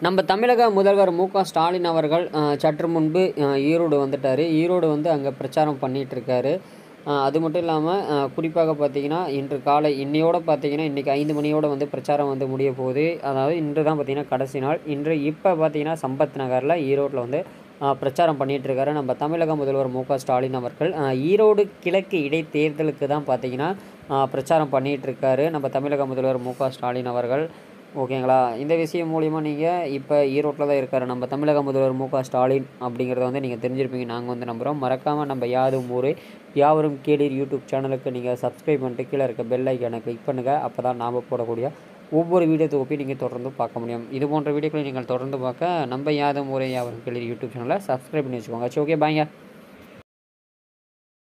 நம்ம தமிழக முதல்வர் மு க ஸ்டாலின் அவர்கள் அஹ், சற்று முன்பு அஹ், ஈரோடு வந்துட்டார் ஈரோடு வந்து அங்கே பிரச்சாரம் பண்ணிட்டு இருக்காரு அஹ், அது மட்டும் இல்லாமல் குறிப்பாக பார்த்தீங்கன்னா இன்று காலை இன்னையோட பார்த்தீங்கன்னா இன்றைக்கி ஐந்து மணியோட வந்து பிரச்சாரம் வந்து முடிய போகுது அதாவது இன்று தான் பார்த்தீங்கன்னா கடைசி நாள் இன்று இப்போ பார்த்தீங்கன்னா சம்பத் நகரில் ஈரோட்டில் வந்து அஹ், பிரச்சாரம் பண்ணிட்டு இருக்காரு நம்ம தமிழக முதல்வர் மு க ஸ்டாலின் அவர்கள் அஹ், ஈரோடு கிழக்கு இடைத்தேர்தலுக்கு தான் பார்த்தீங்கன்னா அஹ், பிரச்சாரம் பண்ணிட்டு இருக்காரு நம்ம தமிழக முதல்வர் மு க ஸ்டாலின் அவர்கள் ஓகேங்களா இந்த விஷயம் மூலிமா நீங்கள் இப்போ ஈரோட்டில் தான் இருக்கார் நம்ம தமிழக முதல்வர் மு க ஸ்டாலின் அப்படிங்கிறத வந்து நீங்கள் தெரிஞ்சிருப்பீங்க நாங்கள் வந்து நம்புகிறோம் மறக்காமல் நம்ம யாதும் ஊரே யாவரும் கேளீர் யூடியூப் சேனலுக்கு நீங்கள் சப்ஸ்கிரைப் பண்ணிட்டு கீழே இருக்க பெல் ஐக்கானை கிளிக் பண்ணுங்கள் அப்போ தான் நாம் போடக்கூடிய ஒவ்வொரு வீடியோ தொகுப்பையும் நீங்கள் தொடர்ந்து பார்க்க முடியும் இது போன்ற வீடியோக்களை நீங்கள் தொடர்ந்து பார்க்க நம்ம யாதும் ஊரே யாவரும் கேளீர் யூடியூப் சேனலை சப்ஸ்கிரைப் பண்ணி வச்சுக்கோங்க சரி ஓகே பாய்ங்க